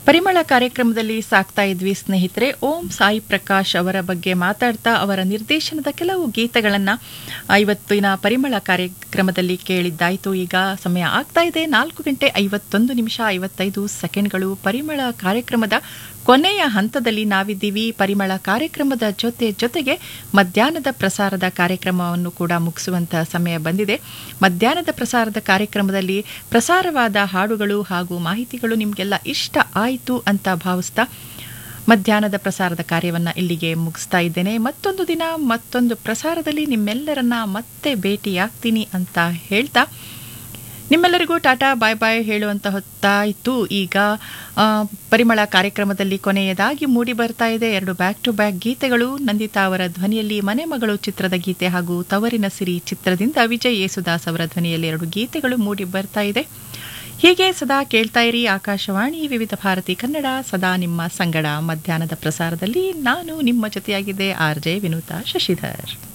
ಪರಿಮಳ ಕಾರ್ಯಕ್ರಮದಲ್ಲಿ ಸಾಕ್ತಾ ಇದ್ವಿ ಸ್ನೇಹಿತರೆ ಓಂ ಸಾಯಿ ಪ್ರಕಾಶ್ ಅವರ ಬಗ್ಗೆ ಮಾತಾಡ್ತಾ ಅವರ ನಿರ್ದೇಶನದ ಕೆಲವು ಗೀತೆಗಳನ್ನು ಇವತ್ತಿನ ಪರಿಮಳ ಕಾರ್ಯಕ್ರಮದಲ್ಲಿ ಕೇಳಿದ್ದಾಯಿತು ಈಗ ಸಮಯ ಆಗ್ತಾ ಇದೆ ನಾಲ್ಕು ಗಂಟೆ ಐವತ್ತೊಂದು ನಿಮಿಷ ಐವತ್ತೈದು ಸೆಕೆಂಡ್ಗಳು ಪರಿಮಳ ಕಾರ್ಯಕ್ರಮದ ಕೊನೆಯ ಹಂತದಲ್ಲಿ ನಾವಿದ್ದೀವಿ ಪರಿಮಳ ಕಾರ್ಯಕ್ರಮದ ಜೊತೆ ಜೊತೆಗೆ ಮಧ್ಯಾಹ್ನದ ಪ್ರಸಾರದ ಕಾರ್ಯಕ್ರಮವನ್ನು ಕೂಡ ಮುಗಿಸುವಂತಹ ಸಮಯ ಬಂದಿದೆ ಮಧ್ಯಾಹ್ನದ ಪ್ರಸಾರದ ಕಾರ್ಯಕ್ರಮದಲ್ಲಿ ಪ್ರಸಾರವಾದ ಹಾಡುಗಳು ಹಾಗೂ ಮಾಹಿತಿಗಳು ನಿಮಗೆಲ್ಲ ಇಷ್ಟ ಆಯಿತು ಅಂತ ಭಾವಿಸ್ತಾ ಮಧ್ಯಾಹ್ನದ ಪ್ರಸಾರದ ಕಾರ್ಯವನ್ನು ಇಲ್ಲಿಗೆ ಮುಗಿಸ್ತಾ ಇದ್ದೇನೆ ಮತ್ತೊಂದು ದಿನ ಮತ್ತೊಂದು ಪ್ರಸಾರದಲ್ಲಿ ನಿಮ್ಮೆಲ್ಲರನ್ನ ಮತ್ತೆ ಭೇಟಿಯಾಗ್ತೀನಿ ಅಂತ ಹೇಳ್ತಾ ನಿಮ್ಮೆಲ್ಲರಿಗೂ ಟಾಟಾ ಬಾಯ್ ಬಾಯ್ ಹೇಳುವಂತ ಹೊತ್ತಾಯಿತು ಈಗ ಆ, ಪರಿಮಳ ಕಾರ್ಯಕ್ರಮದಲ್ಲಿ ಕೊನೆಯದಾಗಿ ಮೂಡಿ ಬರ್ತಾ ಇದೆ ಎರಡು ಬ್ಯಾಕ್ ಟು ಬ್ಯಾಕ್ ಗೀತೆಗಳು ನಂದಿತಾ ಅವರ ಧ್ವನಿಯಲ್ಲಿ ಮನೆ ಮಗಳು ಚಿತ್ರದ ಗೀತೆ ಹಾಗೂ ತವರಿನ ಸಿರಿ ಚಿತ್ರದಿಂದ ವಿಜಯ್ ಯೇಸುದಾಸ್ ಅವರ ಧ್ವನಿಯಲ್ಲಿ ಎರಡು ಗೀತೆಗಳು ಮೂಡಿ ಬರ್ತಾ ಇದೆ ಹೀಗೆ ಸದಾ ಕೇಳ್ತಾ ಇರಿ ಆಕಾಶವಾಣಿ ವಿವಿಧ ಭಾರತಿ ಕನ್ನಡ ಸದಾ ನಿಮ್ಮ ಸಂಗಡ ಮಧ್ಯಾಹ್ನದ ಪ್ರಸಾರದಲ್ಲಿ ನಾನು ನಿಮ್ಮ ಜೊತೆಯಾಗಿದ್ದೆ ಆರ್ ಜೆ ವಿನೂತಾ ಶಶಿಧರ್